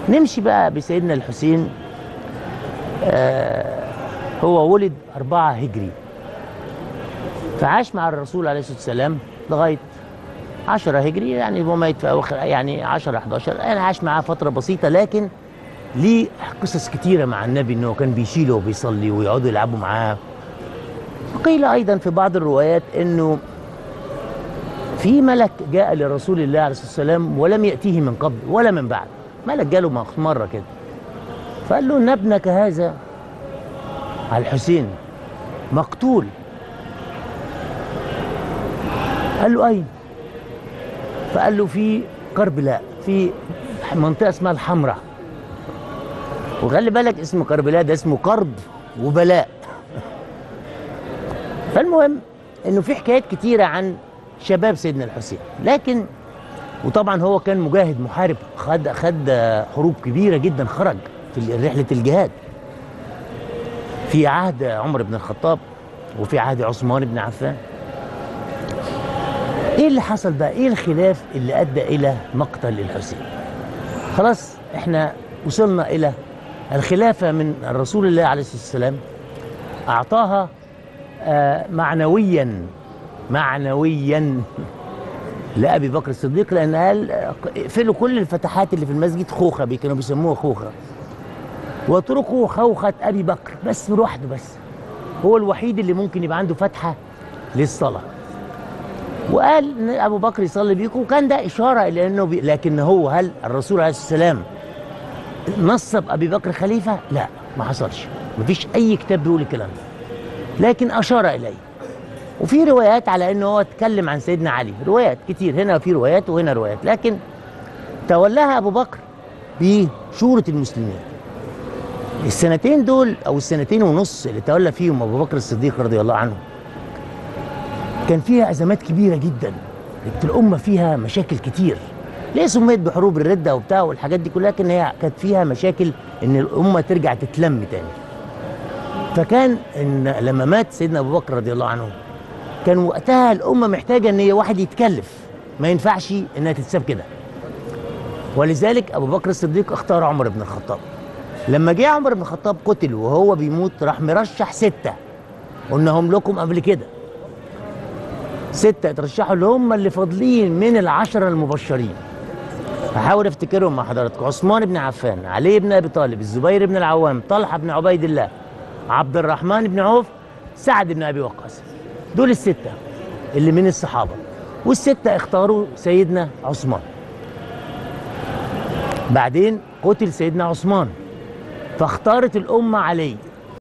نمشي بقى بسيدنا الحسين آه هو ولد أربعة هجري فعاش مع الرسول عليه الصلاة والسلام لغاية 10 هجري يعني هو ميت في أواخر يعني 10 11 يعني عاش معاه فترة بسيطة لكن ليه قصص كتيرة مع النبي إنه كان بيشيله وبيصلي ويقعدوا يلعبوا معاه قيل أيضا في بعض الروايات إنه في ملك جاء لرسول الله عليه الصلاة والسلام ولم يأتيه من قبل ولا من بعد ملك جاله مرة كده فقال له إن ابنك هذا على الحسين مقتول قال له أين فقال له في كربلاء في منطقة اسمها الحمراء وخلي بالك اسم كربلاء ده اسمه كرب وبلاء فالمهم انه في حكايات كتيرة عن شباب سيدنا الحسين لكن وطبعا هو كان مجاهد محارب خد خد حروب كبيرة جدا خرج في رحلة الجهاد في عهد عمر بن الخطاب وفي عهد عثمان بن عفان ايه اللي حصل بقى ايه الخلاف اللي ادى الى مقتل الحسين خلاص احنا وصلنا الى الخلافه من الرسول الله عليه الصلاه والسلام اعطاها آه معنويا معنويا لابي بكر الصديق لان قال اقفلوا كل الفتحات اللي في المسجد خوخه بي كانوا بيسموها خوخه واتركوا خوخه ابي بكر بس لوحده بس هو الوحيد اللي ممكن يبقى عنده فتحه للصلاه وقال ان ابو بكر يصلي بيكم وكان ده اشاره الى انه بي لكن هو هل الرسول عليه الصلاه والسلام نصب ابي بكر خليفه؟ لا ما حصلش مفيش اي كتاب بيقول الكلام ده لكن اشار اليه وفي روايات على انه هو اتكلم عن سيدنا علي روايات كتير هنا في روايات وهنا روايات لكن تولاها ابو بكر بشورة المسلمين السنتين دول او السنتين ونص اللي تولى فيهم ابو بكر الصديق رضي الله عنه كان فيها ازمات كبيره جدا كانت الامه فيها مشاكل كتير ليه سميت بحروب الرده وبتاع والحاجات دي كلها لكن هي كانت فيها مشاكل ان الامه ترجع تتلم تاني فكان ان لما مات سيدنا ابو بكر رضي الله عنه كان وقتها الامه محتاجه ان هي واحد يتكلف ما ينفعش انها تتساب كده ولذلك ابو بكر الصديق اختار عمر بن الخطاب لما جه عمر بن الخطاب قتل وهو بيموت راح مرشح سته قلناهم لكم قبل كده ستة اترشحوا اللي هم اللي فاضلين من العشرة المبشرين هحاول افتكرهم مع حضراتكم عثمان بن عفان علي بن ابي طالب الزبير بن العوام طلحة بن عبيد الله عبد الرحمن بن عوف سعد بن ابي وقاص دول الستة اللي من الصحابة والستة اختاروا سيدنا عثمان بعدين قتل سيدنا عثمان فاختارت الأمة علي